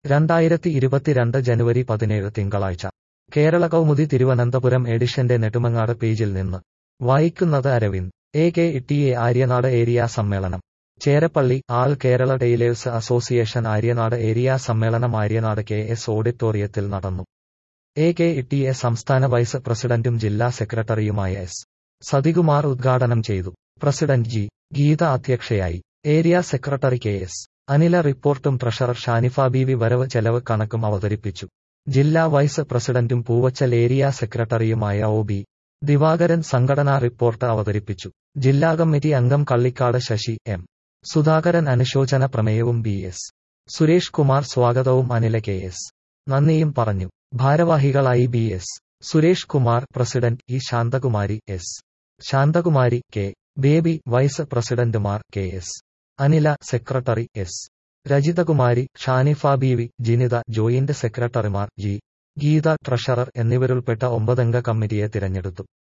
രണ്ടായിരത്തി ഇരുപത്തിരണ്ട് ജനുവരി പതിനേഴ് തിങ്കളാഴ്ച കേരള കൗമുദി തിരുവനന്തപുരം എഡിഷന്റെ നെടുമങ്ങാട് പേജിൽ നിന്ന് വായിക്കുന്നത് Aravind A K T A Aryanad area സമ്മേളനം Cherappally all Kerala tailors association Aryanad area സമ്മേളനം ആര്യനാട് കെ എസ് ഓഡിറ്റോറിയത്തിൽ നടന്നു എ കെ ടി എ സംസ്ഥാന വൈസ് പ്രസിഡന്റും ജില്ലാ സെക്രട്ടറിയുമായ എസ് സതികുമാർ ഉദ്ഘാടനം ചെയ്തു പ്രസിഡന്റ് ജി ഗീത അധ്യക്ഷയായി area secretary K S Anila റിപ്പോർട്ടും ട്രഷറർ ഷാനിഫ ബീവി വരവ് ചെലവ് കണക്കും അവതരിപ്പിച്ചു ജില്ലാ വൈസ് പ്രസിഡന്റും പൂവച്ചൽ ഏരിയ സെക്രട്ടറിയുമായ ഒ ബി ദിവാകരൻ സംഘടനാ റിപ്പോർട്ട് അവതരിപ്പിച്ചു ജില്ലാ കമ്മിറ്റി അംഗം കള്ളിക്കാട് ശശി എം സുധാകരൻ അനുശോചന പ്രമേയവും ബി എസ് സുരേഷ് കുമാർ സ്വാഗതവും അനില കെ എസ് നന്ദിയും പറഞ്ഞു ഭാരവാഹികളായി B S Suresh Kumar president E Santhakumari S Santhakumari K Baby vice പ്രസിഡന്റുമാർ K S Anila secretary S Rajithakumari Shanifa Beevi Jinitha joint സെക്രട്ടറിമാർ ജി ഗീത ട്രഷറർ എന്നിവരുൾപ്പെട്ട ഒമ്പതംഗ കമ്മിറ്റിയെ തിരഞ്ഞെടുത്തു